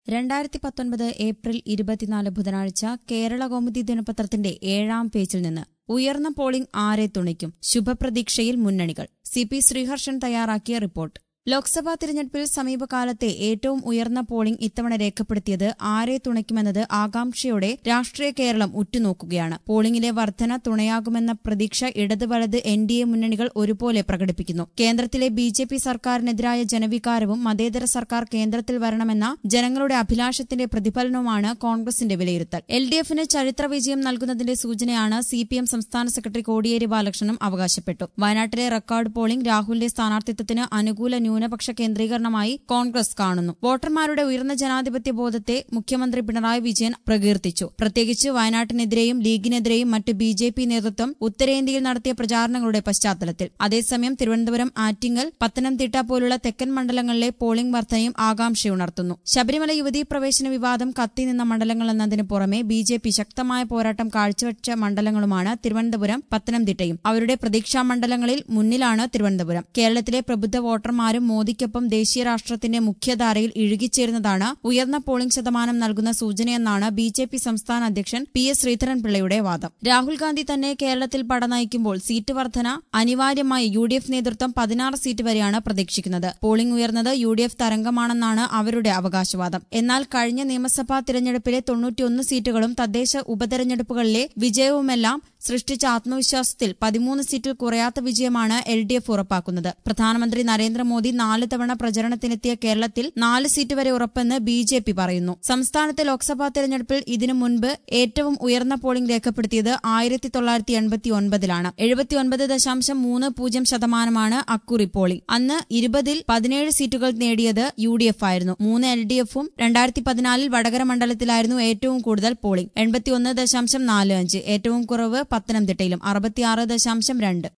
രണ്ടായിരത്തി പത്തൊൻപത് ഏപ്രിൽ ഇരുപത്തിനാല് ബുധനാഴ്ച കേരള കൗമുദി ദിനപത്രത്തിന്റെ ഏഴാം പേജിൽ നിന്ന് ഉയർന്ന പോളിംഗ് ആരെ തുണയ്ക്കും ശുഭപ്രതീക്ഷയിൽ മുന്നണികൾ സി പി ശ്രീഹർഷൻ തയ്യാറാക്കിയ റിപ്പോർട്ട് ലോക്സഭാ തിരഞ്ഞെടുപ്പിൽ സമീപകാലത്തെ ഏറ്റവും ഉയർന്ന പോളിംഗ് ഇത്തവണ രേഖപ്പെടുത്തിയത് ആരെ തുണയ്ക്കുമെന്നത് ആകാംക്ഷയോടെ രാഷ്ട്രീയ കേരളം ഉറ്റുനോക്കുകയാണ് പോളിംഗിലെ വർധന തുണയാകുമെന്ന പ്രതീക്ഷ ഇടത് വലത് എൻ ഡി എ മുന്നണികൾ ഒരുപോലെ പ്രകടിപ്പിക്കുന്നു കേന്ദ്രത്തിലെ ബി ജെ പി സർക്കാരിനെതിരായ ജനവികാരവും മതേതര സർക്കാർ കേന്ദ്രത്തിൽ വരണമെന്ന ജനങ്ങളുടെ അഭിലാഷത്തിന്റെ പ്രതിഫലനവുമാണ് കോൺഗ്രസിന്റെ വിലയിരുത്തൽ എൽ ഡി എഫിന് ചരിത്ര വിജയം നൽകുന്നതിന്റെ സൂചനയാണ് സി പി എം സംസ്ഥാന സെക്രട്ടറി കോടിയേരി ബാലകൃഷ്ണനും അവകാശപ്പെട്ടു വയനാട്ടിലെ റെക്കോർഡ് പോളിംഗ് രാഹുലിന്റെ സ്ഥാനാർത്ഥിത്വത്തിന് അനുകൂല ന്യൂനപക്ഷ കേന്ദ്രീകരണമായി കോൺഗ്രസ് കാണുന്നു വോട്ടർമാരുടെ ഉയർന്ന ജനാധിപത്യ ബോധത്തെ മുഖ്യമന്ത്രി പിണറായി വിജയൻ പ്രകീർത്തിച്ചു പ്രത്യേകിച്ച് വയനാട്ടിനെതിരെയും ലീഗിനെതിരെയും മറ്റ് ബി ജെ പി നേതൃത്വം ഉത്തരേന്ത്യയിൽ നടത്തിയ പ്രചാരണങ്ങളുടെ പശ്ചാത്തലത്തിൽ അതേസമയം തിരുവനന്തപുരം ആറ്റിങ്ങൽ പത്തനംതിട്ട പോലുള്ള തെക്കൻ മണ്ഡലങ്ങളിലെ പോളിംഗ് വർധനയും ആകാംക്ഷയുണർത്തുന്നു ശബരിമല യുവതീ പ്രവേശന വിവാദം കത്തിനിന്ന മണ്ഡലങ്ങൾ എന്നതിന് പുറമെ ബി ജെ പി ശക്തമായ പോരാട്ടം കാഴ്ചവെച്ച മണ്ഡലങ്ങളുമാണ് തിരുവനന്തപുരം പത്തനംതിട്ടയും അവരുടെ പ്രതീക്ഷാ മണ്ഡലങ്ങളിൽ മുന്നിലാണ് തിരുവനന്തപുരം കേരളത്തിലെ പ്രബുദ്ധ വോട്ടർമാരും മോദിക്കൊപ്പം ദേശീയ രാഷ്ട്രത്തിന്റെ മുഖ്യധാരയിൽ ഇഴുകിച്ചേരുന്നതാണ് ഉയർന്ന പോളിംഗ് ശതമാനം നൽകുന്ന സൂചനയെന്നാണ് ബി ജെ പി സംസ്ഥാന അധ്യക്ഷൻ പി എസ് ശ്രീധരൻപിള്ളയുടെ വാദം രാഹുൽ ഗാന്ധി തന്നെ കേരളത്തിൽ പടനയിക്കുമ്പോൾ സീറ്റ് വർധന അനിവാര്യമായി യു ഡി എഫ് നേതൃത്വം പതിനാറ് സീറ്റ് വരെയാണ് പ്രതീക്ഷിക്കുന്നത് പോളിംഗ് ഉയർന്നത് യു ഡി എഫ് തരംഗമാണെന്നാണ് അവരുടെ അവകാശവാദം എന്നാൽ കഴിഞ്ഞ നിയമസഭാ തിരഞ്ഞെടുപ്പിലെ തൊണ്ണൂറ്റിയൊന്ന് സീറ്റുകളും തദ്ദേശ ഉപതെരഞ്ഞെടുപ്പുകളിലെ വിജയവുമെല്ലാം സൃഷ്ടിച്ച ആത്മവിശ്വാസത്തിൽ പതിമൂന്ന് സീറ്റിൽ കുറയാത്ത വിജയമാണ് എൽ ഡി എഫ് ഉറപ്പാക്കുന്നത് പ്രധാനമന്ത്രി നരേന്ദ്രമോദി നാല് തവണ പ്രചരണത്തിനെത്തിയ കേരളത്തിൽ നാല് സീറ്റ് വരെ ഉറപ്പെന്ന് ബി ജെ പി പറയുന്നു സംസ്ഥാനത്തെ ലോക്സഭാ തെരഞ്ഞെടുപ്പിൽ ഇതിനു മുൻപ് ഏറ്റവും ഉയർന്ന പോളിംഗ് രേഖപ്പെടുത്തിയത് ആയിരത്തി തൊള്ളായിരത്തി എൺപത്തി ഒൻപതിലാണ് എഴുപത്തിയൊൻപത് ദശാംശം മൂന്ന് പൂജ്യം ശതമാനമാണ് അക്കുറി പോളിംഗ് അന്ന് ഇരുപതിൽ പതിനേഴ് സീറ്റുകൾ നേടിയത് യു ഡി എഫ് ആയിരുന്നു മൂന്ന് എൽ ഡി എഫും രണ്ടായിരത്തി പതിനാലിൽ വടകര മണ്ഡലത്തിലായിരുന്നു ഏറ്റവും കൂടുതൽ പോളിംഗ് എൺപത്തിയൊന്ന് ദശാംശം നാല് അഞ്ച് ഏറ്റവും കുറവ് പത്തനംതിട്ടയിലും അറുപത്തിയാറ് ദശാംശം രണ്ട്